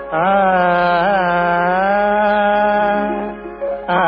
ఆ ఆ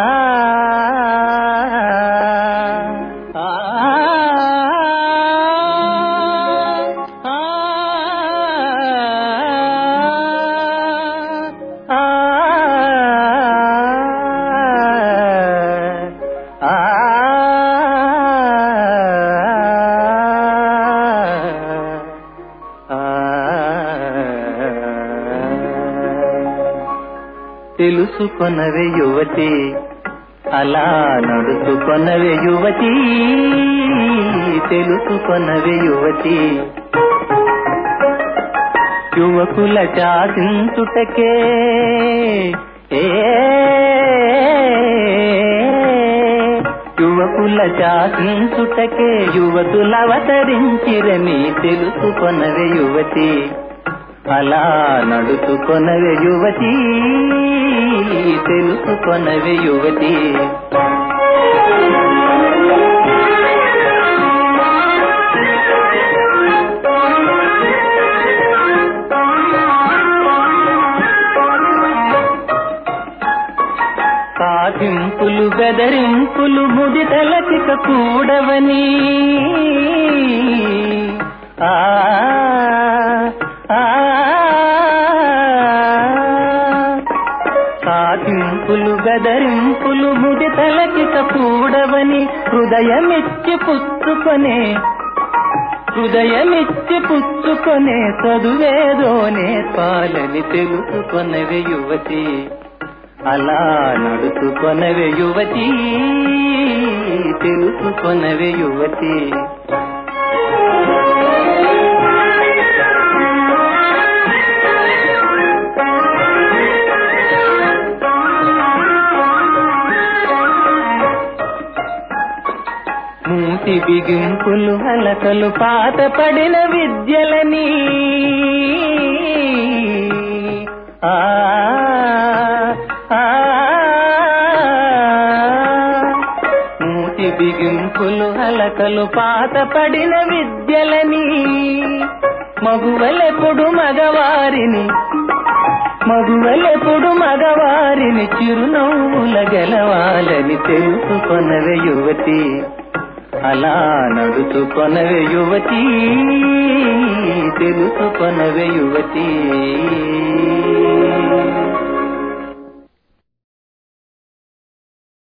తెలుసుకొనవే యువతి అలా నడుచుకొనవే యువతి తెలుసుకొనవే యువతి యువకుల చాసించుటకే ఏ యువకుల చాసించుటకే యువతులవతరించిరని తెలుసుకొనవే యువతి అలా నడుచుకొనవే యువతి తెలుసుకొనవే యువతి కాటింపులు బెదరింపులు ముడి తలచిక కూడవని ఆ ఆ కాటింపులు గదరింపులు ముడి తలకిక కూడవని హృదయమిచ్చి పుచ్చుకొనే హృదయమిచ్చి పుచ్చుకొనే చదువేదోనే పాలని తెలుసుకొనవే యువతి అలా నడుచుకొనవే యువతి తెలుసుకొనవే యువతి మూతి బిగింపులు హలకలు పాత పడిన విద్యలని ఆ ఆ, మూతి బిగింపులు హలకలు పాత పడిన విద్యలని మగువలెప్పుడు మగవారిని మగువలెప్పుడు మగవారిని చిరునవ్వుల గెలవాలని తెలుసుకొనవే యువతి అలా నడుచుకొనవే యువతి తెలుసుకొనవే యువతి